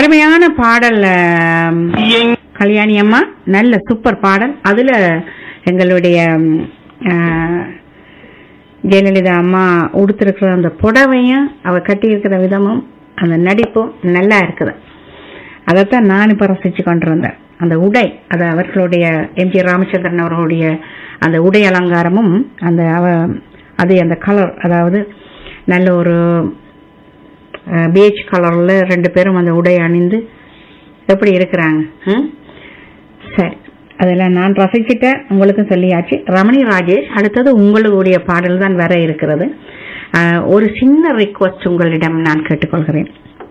அருமையான பாடல் ஆம், கல்யாணி அம்மா நல்ல சூப்பர் பாடல் அதுல எங்களுடைய ம், ஆ, ஜெயலலிதா அம்மா உடுத்திருக்கிற அந்த புடவையும் அவ கட்டியிருக்கிற விதமும் அந்த நடிப்பும் நல்லா இருக்குது அதைத்தான் நான் இப்ப ரசிச்சு கொண்டிருந்தேன் அந்த உடை அது அவர்களுடைய எம் ஜி ராமச்சந்திரன் அவர்களுடைய அந்த உடை அலங்காரமும் அந்த அவ அது அந்த கலர் அதாவது நல்ல ஒரு பீச் கலர்ல ரெண்டு பேரும் அந்த உடை அணிந்து எப்படி இருக்கிறாங்க ம்? சரி அதெல்லாம் நான் ரசிச்சிட்டேன் உங்களுக்கும் சொல்லியாச்சு ரமணி ராஜேஷ் அடுத்தது உங்களுடைய பாடல் தான் வர இருக்கிறது அஹ், ஒரு சின்ன ரிக்வஸ்ட் உங்களிடம் நான் கேட்டுக்கொள்கிறேன்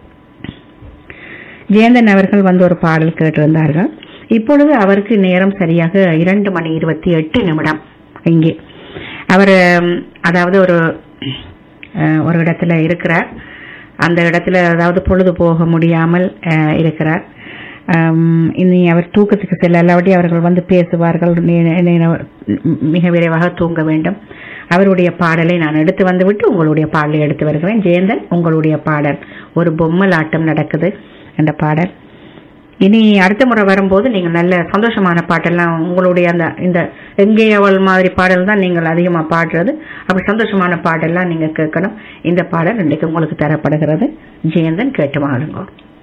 ஜெயந்தன் அவர்கள் வந்து ஒரு பாடல் கேட்டிருந்தார்கள் இப்பொழுது அவருக்கு நேரம் சரியாக இரண்டு மணி இருபத்தி எட்டு நிமிடம் இங்கே அவர் ம், அதாவது ஒரு அஹ், ஒரு இடத்துல இருக்கிறார் அந்த இடத்துல அதாவது பொழுது போக முடியாமல் அஹ், இருக்கிறார் ஆம், இனி அவர் தூக்கத்துக்கு செல்ல அல்லாவட்டி அவர்கள் வந்து பேசுவார்கள் நீ- நீ- மிக விரைவாக தூங்க வேண்டும் அவருடைய பாடலை நான் எடுத்து வந்துவிட்டு உங்களுடைய பாடலை எடுத்து வருகிறேன் ஜெயந்தன் உங்களுடைய பாடல் ஒரு பொம்மலாட்டம் நடக்குது என்ற பாடல் இனி அடுத்த முறை வரும்போது நீங்க நல்ல சந்தோஷமான பாட்டெல்லாம் உங்களுடைய அந்த இந்த எங்கே அவள் மாதிரி பாடல் தான் நீங்கள் அதிகமா பாடுறது அப்படி சந்தோஷமான பாடெல்லாம் நீங்க கேட்கணும் இந்த பாடல் இன்றைக்கு உங்களுக்கு தரப்படுகிறது ஜெயந்தன் கேட்டு வாழுங்க